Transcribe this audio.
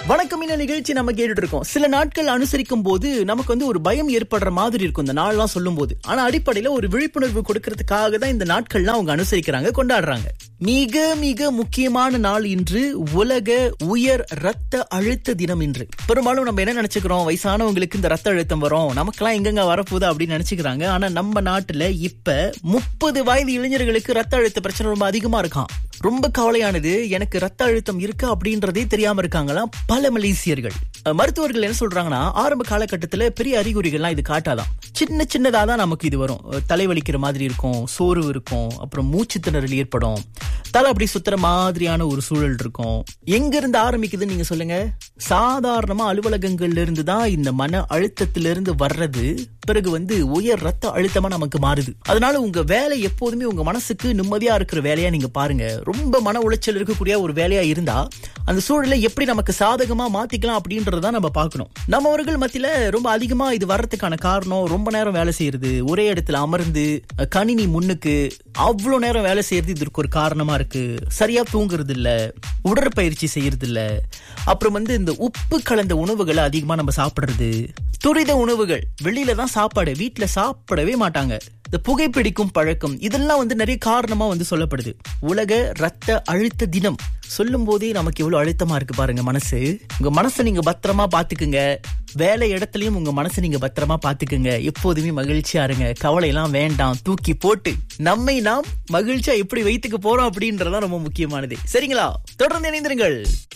வணக்கம் இந்த நிகழ்ச்சி நம்ம கேட்டுட்டு இருக்கோம் சில நாட்கள் அனுசரிக்கும் போது நமக்கு வந்து ஒரு பயம் ஏற்படுற மாதிரி இருக்கும் இந்த நாள்லாம் சொல்லும் போது ஆனா அடிப்படையில ஒரு விழிப்புணர்வு கொடுக்கறதுக்காக தான் இந்த நாட்கள்லாம் அவங்க அனுசரிக்கிறாங்க கொண்டாடுறாங்க மிக மிக முக்கியமான நாள் இன்று உலக உயர் ரத்த அழுத்த தினம் இன்று பெரும்பாலும் நம்ம என்ன நினைச்சுக்கிறோம் வயசானவங்களுக்கு இந்த ரத்த அழுத்தம் வரும் நமக்கெல்லாம் எங்கெங்க வரப்போகுது அப்படின்னு நினைச்சுக்கிறாங்க ஆனா நம்ம நாட்டுல இப்ப முப்பது வயது இளைஞர்களுக்கு ரத்த அழுத்த பிரச்சனை ரொம்ப அதிகமா இருக்கான் ரொம்ப கவலையானது எனக்கு ரத்த அழுத்தம் இருக்கு அப்படின்றதே தெரியாம இருக்காங்களாம் பல மலேசியர்கள் அஹ் மருத்துவர்கள் என்ன சொல்றாங்கன்னா ஆரம்ப காலகட்டத்துல பெரிய அறிகுறிகள்லாம் இது காட்டாதான் சின்ன சின்னதா தான் நமக்கு இது வரும் அஹ் தலைவலிக்கிற மாதிரி இருக்கும் சோர்வு இருக்கும் அப்புறம் மூச்சு திணறல் ஏற்படும் தலை அப்படி சுத்துற மாதிரியான ஒரு சூழல் இருக்கும் எங்க இருந்து ஆரம்பிக்குதுன்னு நீங்க சொல்லுங்க சாதாரணமா அலுவலகங்கள்ல இருந்து தான் இந்த மன அழுத்தத்திலிருந்து வர்றது பிறகு வந்து உயர் ரத்த அழுத்தமா நமக்கு மாறுது அதனால உங்க வேலை எப்போதுமே உங்க மனசுக்கு நிம்மதியா இருக்கிற வேலையா நீங்க பாருங்க ரொம்ப மன உளைச்சல் இருக்கக்கூடிய ஒரு வேலையா இருந்தா அந்த சூழலை எப்படி நமக்கு சாதகமா மாத்திக்கலாம் அப்படின்றத நம்ம பார்க்கணும் நம்மவர்கள் மத்தியில ரொம்ப அதிகமா இது வர்றதுக்கான காரணம் ரொம்ப நேரம் வேலை செய்யறது ஒரே இடத்துல அமர்ந்து அஹ், கணினி முன்னுக்கு அவ்வளவு நேரம் வேலை செய்யறது இதற்கு ஒரு காரணமா இருக்கு சரியா தூங்குறது இல்ல உடற்பயிற்சி செய்யறது இல்ல அப்புறம் வந்து இந்த உப்பு கலந்த உணவுகளை அதிகமா நம்ம சாப்பிடுறது துரித உணவுகள் வெளியில தான் சாப்பாடு வீட்ல சாப்பிடவே மாட்டாங்க இந்த புகைப்பிடிக்கும் பழக்கம் இதெல்லாம் வந்து நிறைய காரணமா வந்து சொல்லப்படுது உலக ரத்த அழுத்த தினம் சொல்லும் போதே நமக்கு எவ்வளவு அழுத்தமா இருக்கு பாருங்க மனசு உங்க மனசை நீங்க பத்திரமா பாத்துக்குங்க வேலை இடத்துலயும் உங்க மனசை நீங்க பத்திரமா பாத்துக்குங்க எப்போதுமே மகிழ்ச்சியா இருங்க கவலை எல்லாம் வேண்டாம் தூக்கி போட்டு நம்மை நாம் மகிழ்ச்சியா எப்படி வைத்துக்க போறோம் அப்படின்றதான் ரொம்ப முக்கியமானது சரிங்களா தொடர்ந்து இணைந்திருங்கள்